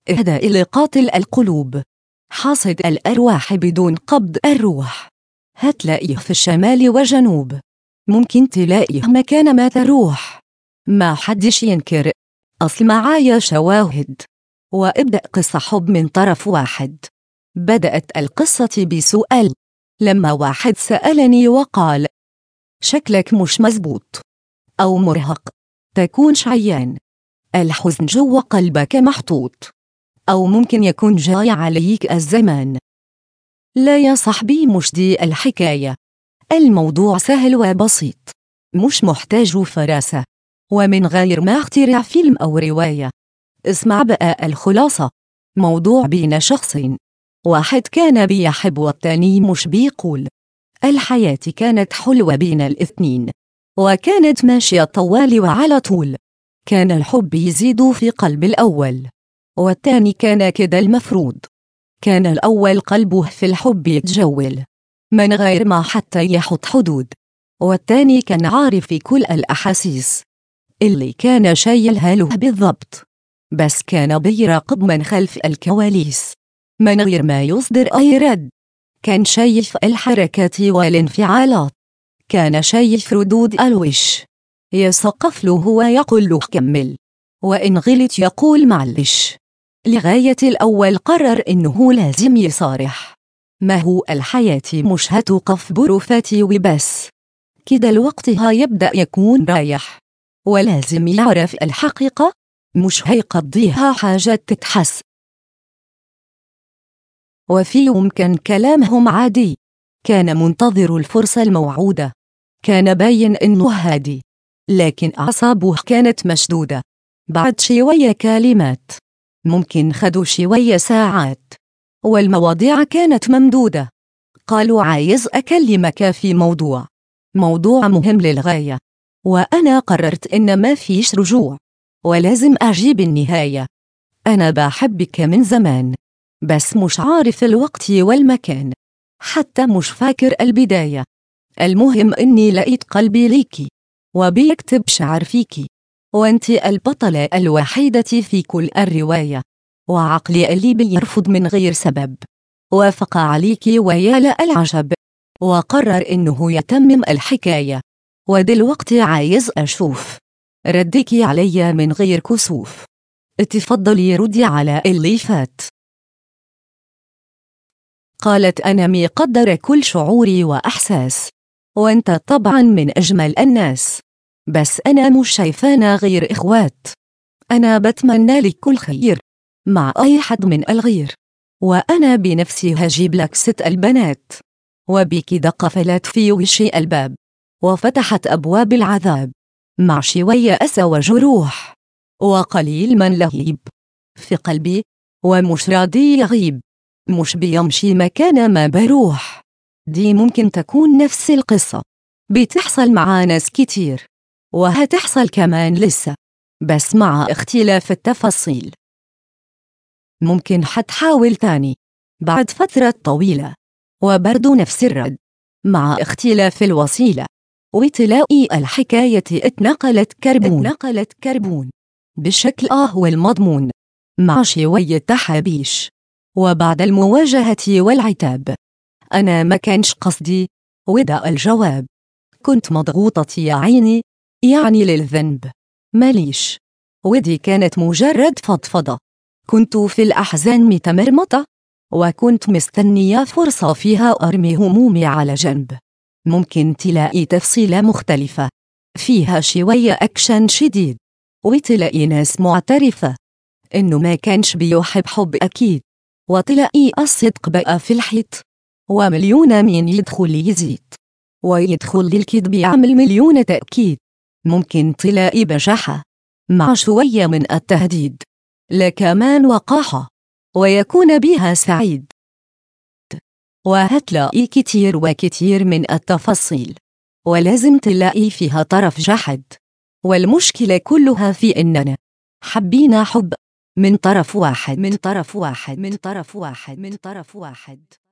إهداء لقاتل القلوب حاصد الأرواح بدون قبض الروح هتلاقيه في الشمال وجنوب ممكن تلاقيه مكان ما تروح ما حدش ينكر أصل معايا شواهد وابدأ قصة حب من طرف واحد بدأت القصة بسؤال لما واحد سألني وقال شكلك مش مزبوط أو مرهق تكون شعيان الحزن جوا قلبك محطوط أو ممكن يكون جاي عليك الزمان لا يا صاحبي مش دي الحكاية الموضوع سهل وبسيط مش محتاج فراسة ومن غير ما اخترع فيلم أو رواية اسمع بقى الخلاصة موضوع بين شخصين واحد كان بيحب والتاني مش بيقول الحياة كانت حلوة بين الاثنين وكانت ماشية طوال وعلى طول كان الحب يزيد في قلب الأول والتاني كان كده المفروض كان الأول قلبه في الحب يتجول من غير ما حتى يحط حدود والتاني كان عارف في كل الأحاسيس اللي كان شايلها له بالضبط بس كان بيراقب من خلف الكواليس من غير ما يصدر أي رد كان شايف الحركات والانفعالات كان شايف ردود الوش يسقف له ويقول له كمل وإن غلط يقول معلش لغاية الأول قرر إنه لازم يصارح ما هو الحياة مش هتوقف بروفاتي وبس كده الوقت هيبدأ يكون رايح ولازم يعرف الحقيقة مش هيقضيها حاجات تتحس وفي يوم كان كلامهم عادي كان منتظر الفرصة الموعودة كان باين إنه هادي لكن أعصابه كانت مشدودة بعد شوية كلمات ممكن خدوا شوية ساعات والمواضيع كانت ممدودة قالوا عايز أكلمك في موضوع موضوع مهم للغاية وأنا قررت إن ما فيش رجوع ولازم أجيب النهاية أنا بحبك من زمان بس مش عارف الوقت والمكان حتى مش فاكر البداية المهم إني لقيت قلبي ليكي وبيكتب شعر فيكي وانت البطلة الوحيدة في كل الرواية وعقلي اللي بيرفض من غير سبب وافق عليك ويا العجب وقرر إنه يتمم الحكاية ودلوقتي عايز أشوف ردك علي من غير كسوف اتفضلي ردي على اللي فات قالت أنا مقدر كل شعوري وأحساس وأنت طبعا من أجمل الناس بس أنا مش شايفانا غير إخوات أنا بتمنى لك كل خير مع أي حد من الغير وأنا بنفسي هجيب لك ست البنات وبكده قفلت في وشي الباب وفتحت أبواب العذاب مع شوية أسى وجروح وقليل من لهيب في قلبي ومش راضي يغيب مش بيمشي مكان ما بروح دي ممكن تكون نفس القصة بتحصل مع ناس كتير وهتحصل كمان لسه بس مع اختلاف التفاصيل ممكن حتحاول تاني بعد فترة طويلة وبرضو نفس الرد مع اختلاف الوسيلة وتلاقي الحكاية اتنقلت كربون اتنقلت كربون بشكل آه والمضمون مع شوية تحابيش وبعد المواجهة والعتاب أنا ما كانش قصدي وده الجواب كنت مضغوطة يا عيني يعني للذنب ماليش ودي كانت مجرد فضفضة كنت في الأحزان متمرمطة وكنت مستنية فرصة فيها أرمي همومي على جنب ممكن تلاقي تفصيلة مختلفة فيها شوية أكشن شديد وتلاقي ناس معترفة إنه ما كانش بيحب حب أكيد وتلاقي الصدق بقى في الحيط ومليون مين يدخل يزيد ويدخل للكذب يعمل مليون تأكيد ممكن تلاقي بجاحة مع شوية من التهديد لا كمان وقاحة ويكون بها سعيد وهتلاقي كتير وكتير من التفاصيل ولازم تلاقي فيها طرف جحد والمشكلة كلها في إننا حبينا حب من طرف واحد من طرف واحد من طرف واحد من طرف واحد